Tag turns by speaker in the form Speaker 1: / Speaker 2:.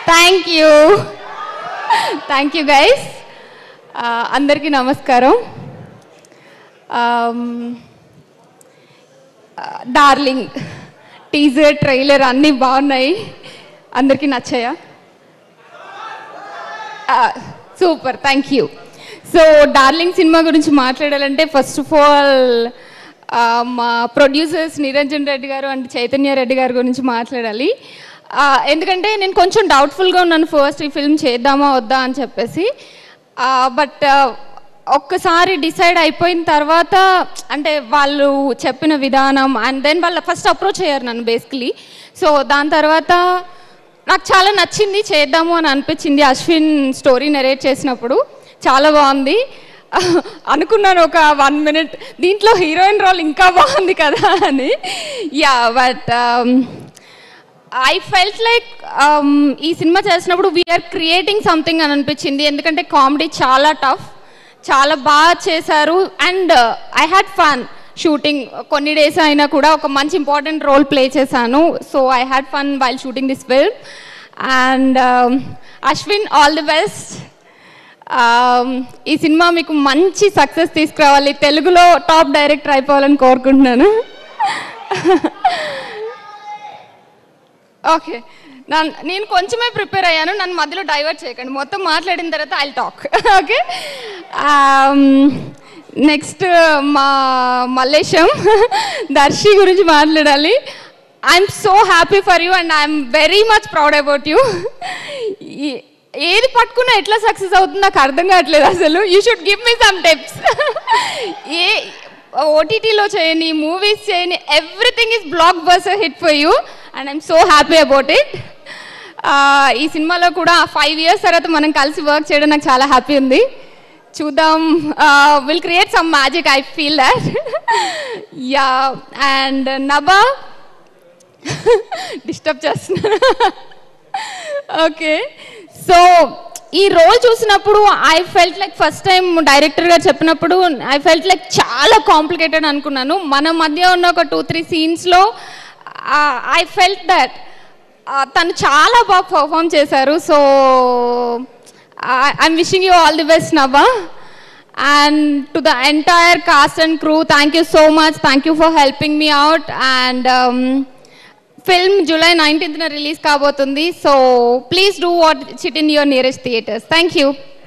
Speaker 1: thank you thank you guys అందరికీ నమస్కారం Darling teaser trailer అన్నీ బాగున్నాయి అందరికీ నచ్చాయా super thank you so Darling cinema గురించి మాట్లాడాలంటే ఫస్ట్ ఆఫ్ ఆల్ మా ప్రొడ్యూసర్స్ నిరంజన్ రెడ్డి గారు అండ్ చైతన్య రెడ్డి గారి గురించి మాట్లాడాలి ఆ, ఎందుకంటే నేను కొంచెం డౌట్ఫుల్గా ఉన్నాను ఫస్ట్ ఈ ఫిల్మ్ చేద్దామా వద్దా అని చెప్పేసి బట్ ఒక్కసారి డిసైడ్ అయిపోయిన తర్వాత అంటే వాళ్ళు చెప్పిన విధానం అండ్ దెన్ వాళ్ళ ఫస్ట్ అప్రోచ్ అయ్యారు నన్ను బేసికలీ సో దాని తర్వాత నాకు చాలా నచ్చింది చేద్దాము అని అనిపించింది అశ్విన్ స్టోరీ నెరేట్ చేసినప్పుడు చాలా బాగుంది అనుకున్నాను ఒక వన్ మినిట్ దీంట్లో హీరోయిన్ రోల్ ఇంకా బాగుంది కదా అని yeah but I felt like ఈ సినిమా చేసినప్పుడు వీఆర్ క్రియేటింగ్ సంథింగ్ అని అనిపించింది ఎందుకంటే కామెడీ చాలా టఫ్ చాలా బాగా చేశారు and I had fun shooting కొన్ని డేస్ అయినా కూడా ఒక మంచి ఇంపార్టెంట్ రోల్ ప్లే చేశాను so I had fun while shooting this film and Ashwin all the best ఈ సినిమా మీకు మంచి సక్సెస్ తీసుకురావాలి తెలుగులో టాప్ డైరెక్టర్ అయిపోవాలని కోరుకుంటున్నాను ఓకే నన్ను నేను కొంచెమే ప్రిపేర్ అయ్యాను నన్ను మధ్యలో డైవర్ట్ చేయకండి మొత్తం మాట్లాడిన తర్వాత ఐ టాక్ ఓకే నెక్స్ట్ మా మల్లేశం దర్శి గురించి మాట్లాడాలి I'm so happy for you and I'm very much proud about you ఏది పట్టుకున్నా ఎట్లా సక్సెస్ అవుతుందో నాకు అర్థం కావట్లేదు అసలు you should give me some tips ఏ ఓటీటీలో చేయని మూవీస్ చేయని everything is blockbuster hit for you and I'm so happy about it ఈ సినిమాలో కూడా ఫైవ్ ఇయర్స్ తర్వాత మనం కలిసి వర్క్ చేయడం నాకు చాలా హ్యాపీ ఉంది చూద్దాం will create some magic I feel that yeah and Nabha disturb చేస్తున్నాను ఓకే సో ఈ రోల్ చూసినప్పుడు I felt like first time director garu చెప్పినప్పుడు ఐ ఫెల్ట్ లైక్ చాలా కాంప్లికేటెడ్ అనుకున్నాను మన మధ్య ఉన్న ఒక టూ త్రీ సీన్స్లో ఐ ఫెల్ట్ దట్ తను చాలా బాగా పర్ఫామ్ చేశారు so I'm wishing you all the best Nabha and to the entire cast and crew thank you so much thank you for helping me out and film July నైన్టీన్త్న release కాబోతుంది so please do watch it in your nearest theatres thank you